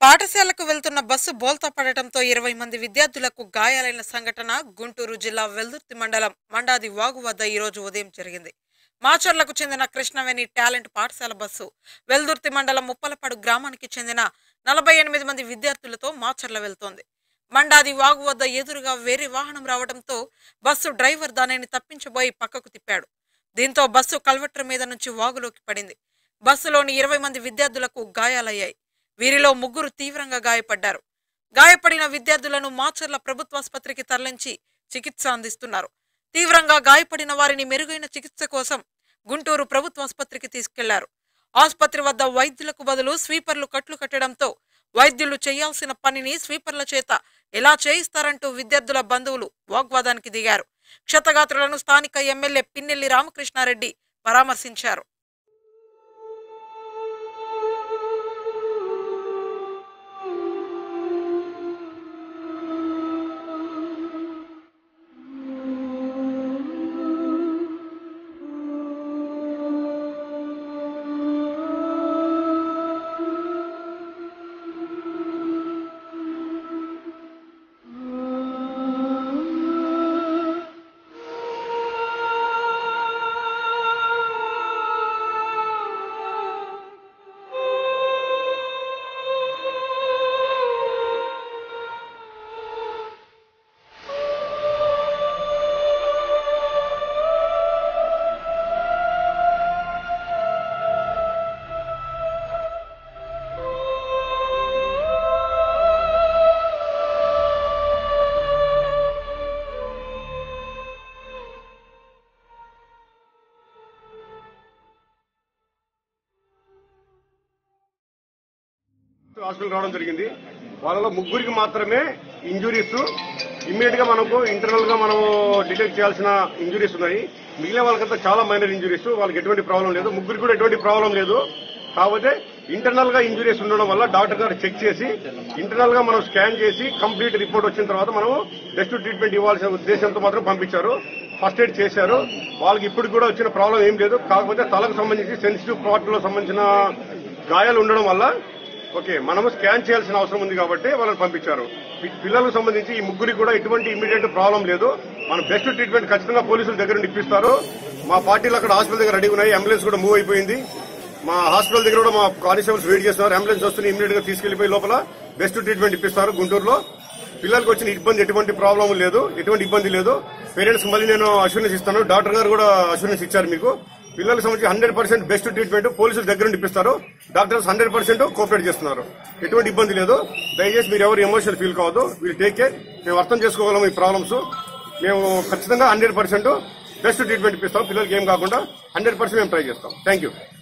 పాఠశాలకు వెళ్తున్న బస్సు బోల్తా పడటంతో ఇరవై మంది విద్యార్థులకు గాయాలైన సంఘటన గుంటూరు జిల్లా వెల్దుర్తి మండలం మండాది వాగు వద్ద ఈ రోజు ఉదయం జరిగింది మాచర్లకు చెందిన కృష్ణవేణి టాలెంట్ పాఠశాల బస్సు వెల్దుర్తి మండలం ముప్పలపాడు గ్రామానికి చెందిన నలభై ఎనిమిది మంది విద్యార్థులతో మాచర్ల వెళ్తోంది మండాది వాగు వద్ద ఎదురుగా వేరే వాహనం రావడంతో బస్సు డ్రైవర్ దానిని తప్పించబోయి పక్కకు తిప్పాడు దీంతో బస్సు కల్వట్ర మీద నుంచి వాగులోకి పడింది బస్సులోని ఇరవై మంది విద్యార్థులకు గాయాలయ్యాయి వీరిలో ముగ్గురు తీవ్రంగా గాయపడ్డారు గాయపడిన విద్యార్థులను మాచర్ల ప్రభుత్వాసుపత్రికి తరలించి చికిత్స అందిస్తున్నారు తీవ్రంగా గాయపడిన వారిని మెరుగైన చికిత్స కోసం గుంటూరు ప్రభుత్వాసుపత్రికి తీసుకెళ్లారు ఆసుపత్రి వద్ద వైద్యులకు బదులు స్వీపర్లు కట్లు కట్టడంతో వైద్యులు చేయాల్సిన పనిని స్వీపర్ల చేత ఎలా చేయిస్తారంటూ విద్యార్థుల బంధువులు వాగ్వాదానికి దిగారు క్షతగాత్రులను స్థానిక ఎమ్మెల్యే పిన్నెల్లి రామకృష్ణారెడ్డి పరామర్శించారు హాస్పిటల్ రావడం జరిగింది వాళ్ళలో ముగ్గురికి మాత్రమే ఇంజురీస్ ఇమ్మీడియట్ గా మనకు ఇంటర్నల్ గా మనం డిటెక్ట్ చేయాల్సిన ఇంజురీస్ ఉన్నాయి మిగిలిన వాళ్ళకంతా చాలా మైనర్ ఇంజురీస్ వాళ్ళకి ఎటువంటి ప్రాబ్లం లేదు ముగ్గురికి కూడా ఎటువంటి ప్రాబ్లం లేదు కాకపోతే ఇంటర్నల్ గా ఇంజురీస్ ఉండడం వల్ల డాక్టర్ గారు చెక్ చేసి ఇంటర్నల్ గా మనం స్కాన్ చేసి కంప్లీట్ రిపోర్ట్ వచ్చిన తర్వాత మనం బెస్ట్ ట్రీట్మెంట్ ఇవ్వాల్సిన ఉద్దేశంతో మాత్రం పంపించారు ఫస్ట్ ఎయిడ్ చేశారు వాళ్ళకి ఇప్పుడు కూడా వచ్చిన ప్రాబ్లం ఏం లేదు కాకపోతే తలకు సంబంధించి సెన్సిటివ్ పార్ట్ లో సంబంధించిన గాయాలు ఉండడం వల్ల ఓకే మనము స్కాన్ చేయాల్సిన అవసరం ఉంది కాబట్టి వాళ్ళని పంపించారు పి- పిల్లలకు సంబంధించి ఈ ముగ్గురికి కూడా ఎటువంటి ఇమీడియట్ ప్రాబ్లం లేదు మనం బెస్ట్ ట్రీట్మెంట్ ఖచ్చితంగా పోలీసుల దగ్గర నుండి ఇప్పిస్తారు మా పార్టీలు అక్కడ హాస్పిటల్ దగ్గర రెడీ ఉన్నాయి అంబులెన్స్ కూడా మూవ్ అయిపోయింది మా హాస్పిటల్ దగ్గర కూడా మా కానిస్టేబుల్స్ వెయిట్ చేస్తున్నారు అంబులెన్స్ వస్తుంది ఇమీడియట్ గా తీసుకెళ్లిపోయి లోపల బెస్ట్ ట్రీట్మెంట్ ఇప్పిస్తారు గుంటూరులో పిల్లలకు వచ్చిన ఇబ్బంది ఎటువంటి ప్రాబ్లం లేదు ఎటువంటి ఇబ్బంది లేదు పేరెంట్స్ మళ్ళీ నేను అష్యూరెన్స్ ఇస్తాను డాక్టర్ గారు కూడా అష్యూరెన్స్ ఇచ్చారు మీకు పిల్లలకు సంబంధించి హండ్రెడ్ పర్సెంట్ బెస్ట్ ట్రీట్మెంట్ పోలీసుల దగ్గర నుండి ఇప్పిస్తారు డాక్టర్స్ హండ్రెడ్ పర్సెంట్ కోఆపరేట్ చేస్తున్నారు ఎటువంటి ఇబ్బంది లేదు దయచేసి మీరు ఎవరు ఎమోషనల్ ఫీల్ కావద్దు వీళ్ళు టేక్ కేర్ మేము అర్థం చేసుకోగలం ఈ ప్రాబ్లమ్స్ మేము ఖచ్చితంగా హండ్రెడ్ పర్సెంట్ బెస్ట్ ట్రీట్మెంట్ ఇప్పిస్తాం పిల్లలకి ఏం కాకుండా హండ్రెడ్ పర్సెంట్ మేము ట్రై చేస్తాం థ్యాంక్ యూ